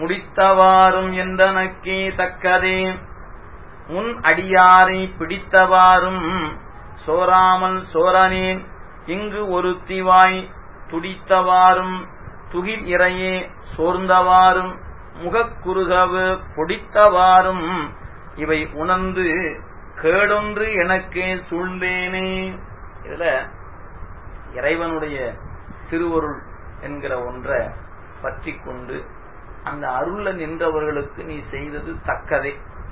முடித்தவாறும் என்றனக்கே தக்கதே முன் அடியாரை பிடித்தவாறும் சோராமல் சோரனேன் இங்கு ஒருத்திவாய் துடித்தவாறும் துகில் இறையே சோர்ந்தவாறும் முகக்குறுகவு பொடித்தவாறும் இவை உணர்ந்து கேடொன்று எனக்கே சூழ்ந்தேனே இதுல இறைவனுடைய திருவருள் என்கிற ஒன்றை பற்றி கொண்டு அந்த அருள்ல நின்றவர்களுக்கு நீ செய்தது தக்கதே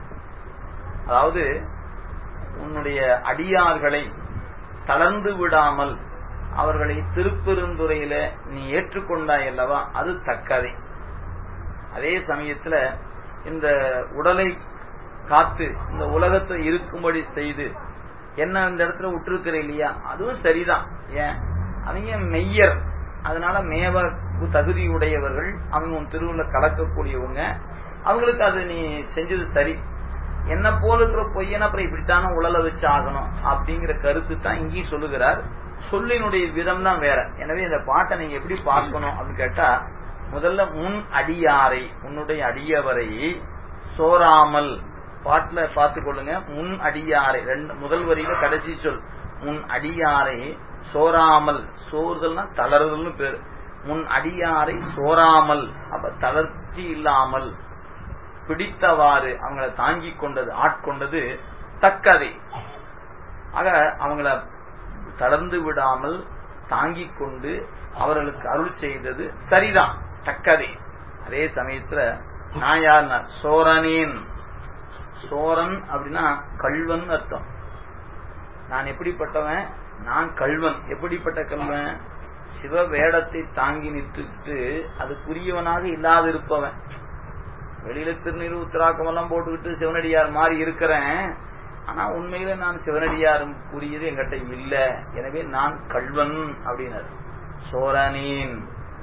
அதாவது உன்னுடைய அடியார்களை தளர்ந்து விடாமல் அவர்களை திருப்பெருந்துறையில நீ ஏற்றுக்கொண்டாய் அல்லவா அது தக்கதே அதே சமயத்துல இந்த உடலை காத்து இந்த உலகத்தை இருக்கும்படி செய்து என்ன இந்த இடத்துல விட்டுருக்கிற இல்லையா அதுவும் சரிதான் ஏன் அவங்க மெய்யர் அதனால மேவ தகுதி உடையவர்கள் அவங்க உன் திருவுள்ள கலக்கக்கூடியவங்க அவங்களுக்கு அது நீ செஞ்சது சரி என்ன போல இருக்கிற பொய்யன அப்புறம் இப்படித்தானே உழல வச்சு ஆகணும் அப்படிங்கிற கருத்து தான் இங்கேயும் சொல்லுகிறார் சொல்லினுடைய விதம் தான் வேற எனவே இந்த பாட்டை நீங்க எப்படி பார்க்கணும் அப்படின்னு கேட்டா முதல்ல முன் அடியாரை உன்னுடைய அடியவரை சோராமல் பாட்டுல பார்த்து கொள்ளுங்க முன் அடியாரை ரெண்டு முதல் வரியில கடைசி சொல் முன் அடியாரை சோராமல் சோறுதல்னா தளர்தல்னு பேரு முன் அடியாரை சோராமல் அப்ப தளர்ச்சி இல்லாமல் பிடித்தவாறு அவங்கள தாங்கி கொண்டது ஆட்கொண்டது தக்கதே ஆக அவங்கள தளர்ந்து விடாமல் தாங்கிக் கொண்டு அவர்களுக்கு அருள் செய்தது சரிதான் தக்கதே அதே சமயத்துல நான் யாருன்னா சோரனேன் சோரன் அப்படின்னா கல்வன் அர்த்தம் நான் எப்படிப்பட்டவன் நான் கல்வன் எப்படிப்பட்ட கல்வன் சிவ வேடத்தை தாங்கி நிற்றுட்டு அதுக்குரியவனாக இல்லாதிருப்பவன் வெளியில திருநீர் உத்தராக்கம் எல்லாம் போட்டுக்கிட்டு சிவனடியார் மாதிரி இருக்கிறேன் ஆனா உண்மையில நான் சிவனடியாரும் கூறியது எங்கிட்ட இல்ல எனவே நான் கல்வன் அப்படின்னாரு சோரனேன்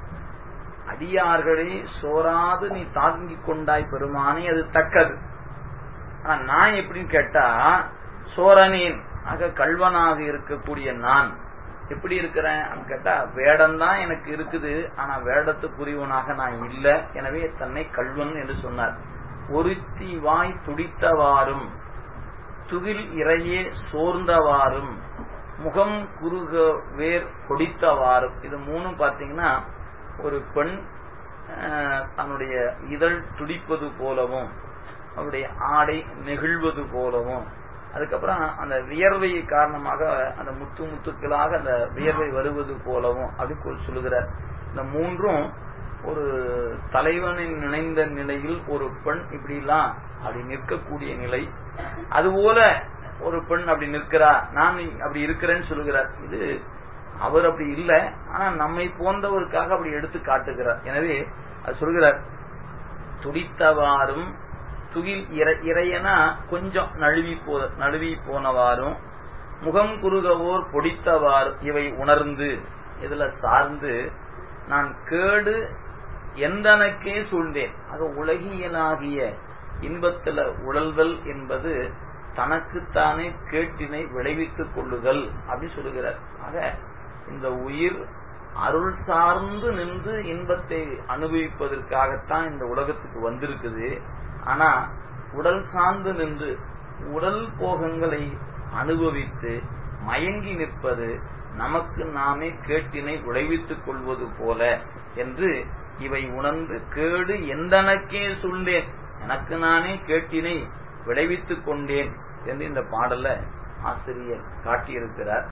அடியார்களை சோராது நீ தாங்கிக் கொண்டாய் பெருமானே அது தக்கது ஆனா நான் எப்படின்னு கேட்டா சோரனேன் ஆக கல்வனாக இருக்கக்கூடிய நான் எப்படி இருக்கிறேன் கேட்டா வேடம் தான் எனக்கு இருக்குது ஆனா வேடத்துக்குரியவனாக நான் இல்ல எனவே தன்னை கல்வன் என்று சொன்னார் ஒருத்தி வாய் துடித்தவாறும் துகில் இறையே சோர்ந்தவாறும் முகம் குறுக வேர் கொடித்தவாறும் இது மூணும் பாத்தீங்கன்னா ஒரு பெண் தன்னுடைய இதழ் துடிப்பது போலவும் அவருடைய ஆடை நெகிழ்வது போலவும் அதுக்கப்புறம் அந்த வியர்வை காரணமாக அந்த முத்து முத்துக்களாக அந்த வியர்வை வருவது போலவும் அப்படி சொல்லுகிறார் இந்த மூன்றும் ஒரு தலைவனின் நினைந்த நிலையில் ஒரு பெண் இப்படிலாம் அப்படி நிற்கக்கூடிய நிலை அதுபோல ஒரு பெண் அப்படி நிற்கிறா நான் அப்படி இருக்கிறேன்னு சொல்லுகிறார் இது அவர் அப்படி இல்லை ஆனா நம்மை போன்றவருக்காக அப்படி எடுத்து காட்டுகிறார் எனவே அது சொல்கிறார் துடித்தவாறும் துகில் இறையனா கொஞ்சம் நழுவி போ நழுவி போனவாறும் முகம் குறுகவோர் பொடித்தவாறு இவை உணர்ந்து இதுல சார்ந்து நான் கேடு எந்தனக்கே சூழ்ந்தேன் ஆக உலகியலாகிய இன்பத்துல உழல்தல் என்பது தனக்குத்தானே கேட்டினை விளைவித்துக் கொள்ளுதல் அப்படின்னு சொல்லுகிறார் ஆக இந்த உயிர் அருள் சார்ந்து நின்று இன்பத்தை அனுபவிப்பதற்காகத்தான் இந்த உலகத்துக்கு வந்திருக்குது ஆனா உடல் சார்ந்து நின்று உடல் போகங்களை அனுபவித்து மயங்கி நிற்பது நமக்கு நாமே கேட்டினை விளைவித்துக் கொள்வது போல என்று இவை உணர்ந்து கேடு எந்தனக்கே சொல்லேன் எனக்கு நானே கேட்டினை விளைவித்துக் கொண்டேன் என்று இந்த பாடல ஆசிரியர் காட்டியிருக்கிறார்